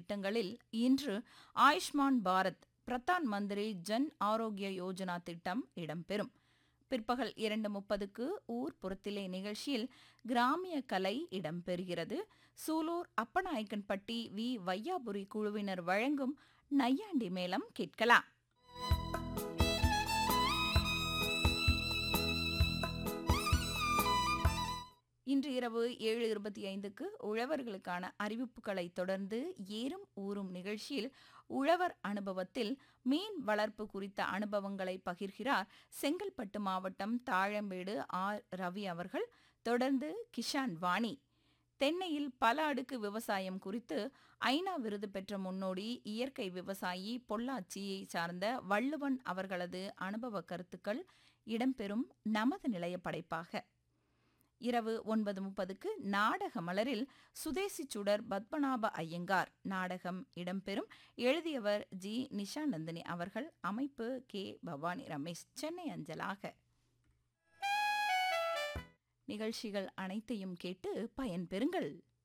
திட்டங்களில் இன்று ஆயுஷ்மான் பாரத் பிரதான் மந்திரி ஜன் ஆரோக்கிய யோஜனா திட்டம் இடம்பெறும் பிற்பகல் இரண்டு முப்பதுக்கு ஊர் புறத்திலே நிகழ்ச்சியில் கிராமிய கலை இடம்பெறுகிறது சூலூர் அப்பநாயக்கன்பட்டி வி வையாபுரி குழுவினர் வழங்கும் நையாண்டி மேளம் கேட்கலாம் இன்று இரவு ஏழு இருபத்தி ஐந்துக்கு உழவர்களுக்கான அறிவிப்புகளை தொடர்ந்து ஏறும் ஊறும் நிகழ்ச்சியில் உழவர் அனுபவத்தில் மீன் வளர்ப்பு குறித்த அனுபவங்களை பகிர்கிறார் செங்கல்பட்டு மாவட்டம் தாழம்பேடு ஆர் ரவி அவர்கள் தொடர்ந்து கிஷான் வாணி தென்னையில் பல அடுக்கு விவசாயம் குறித்து ஐநா விருது பெற்ற முன்னோடி இயற்கை விவசாயி பொள்ளாச்சியை சார்ந்த வள்ளுவன் அவர்களது அனுபவ கருத்துக்கள் இடம்பெறும் நமது நிலைய படைப்பாக இரவு ஒன்பது முப்பதுக்கு நாடக மலரில் சுதேசி சுடர் பத்மநாப ஐயங்கார் நாடகம் இடம்பெறும் எழுதியவர் ஜி நிஷாநந்தினி அவர்கள் அமைப்பு கே பவானி ரமேஷ் சென்னை அஞ்சலாக நிகழ்ச்சிகள் அனைத்தையும் கேட்டு பயன்பெறுங்கள்